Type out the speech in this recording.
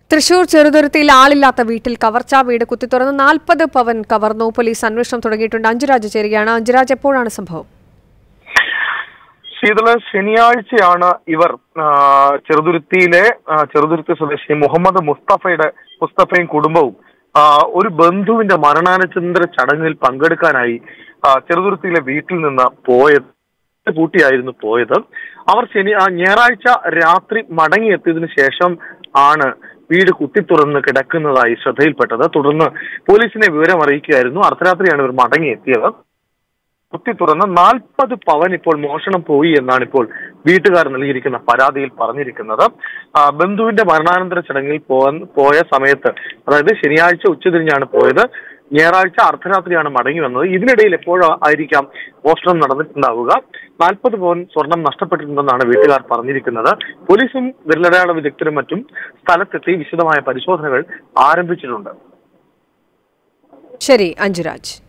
തൃശൂർ ചെറുതുരുത്തിയിൽ ആളില്ലാത്ത വീട്ടിൽ കവർച്ചാ വീട് കുത്തിത്തുറന്ന് നാൽപ്പത് പവൻ കവർന്നു പോലീസ് അന്വേഷണം തുടങ്ങിയിട്ടുണ്ട് അഞ്ജുരാജ് ചേരുകയാണ് അഞ്ജുരാജ് എപ്പോഴാണ് സംഭവം ശീതള ശനിയാഴ്ചയാണ് ഇവർ ആ, ചെറുതുരുത്തിയിലെ ആ, ചെറുതുരുത്തി സ്വദേശി മുഹമ്മദ് മുസ്തഫയുടെ മുസ്തഫയും കുടുംബവും ആ, ഒരു ബന്ധുവിന്റെ മരണാനന്തര ചടങ്ങിൽ പങ്കെടുക്കാനായി ആ, ചെറുതുരുത്തിയിലെ വീട്ടിൽ നിന്ന് പോയത് പൂട്ടിയായിരുന്നു പോയത് അവർ ശനി ആ, ഞായറാഴ്ച രാത്രി മടങ്ങിയെത്തിയതിനു ശേഷം ആണ് വീട് കുത്തിത്തുറന്ന് കിടക്കുന്നതായി ശ്രദ്ധയിൽപ്പെട്ടത് തുടർന്ന് പോലീസിനെ വിവരം അറിയിക്കുകയായിരുന്നു അർദ്ധരാത്രിയാണ് ഇവർ മടങ്ങിയെത്തിയത് കുത്തി തുറന്ന് നാൽപ്പത് പവൻ ഇപ്പോൾ മോഷണം പോയി എന്നാണ് ഇപ്പോൾ വീട്ടുകാർ നൽകിയിരിക്കുന്ന പരാതിയിൽ പറഞ്ഞിരിക്കുന്നത് ആ, ബന്ധുവിന്റെ മരണാനന്തര ചടങ്ങിൽ പോവാൻ പോയ സമയത്ത് അതായത് ശനിയാഴ്ച ഉച്ചതിരിഞ്ഞാണ് പോയത് ഞായറാഴ്ച അർദ്ധരാത്രിയാണ് മടങ്ങി വന്നത് ഇതിനിടയിൽ എപ്പോഴോ ആയിരിക്കാം മോഷണം നടന്നിട്ടുണ്ടാവുക നാൽപ്പത് പവൻ സ്വർണം നഷ്ടപ്പെട്ടിട്ടുണ്ടെന്നാണ് വീട്ടുകാർ പറഞ്ഞിരിക്കുന്നത് പോലീസും വിരലടയാള വിദഗ്ധരും മറ്റും സ്ഥലത്തെത്തി വിശദമായ പരിശോധനകൾ ആരംഭിച്ചിട്ടുണ്ട് ശരി അഞ്ജുരാജ്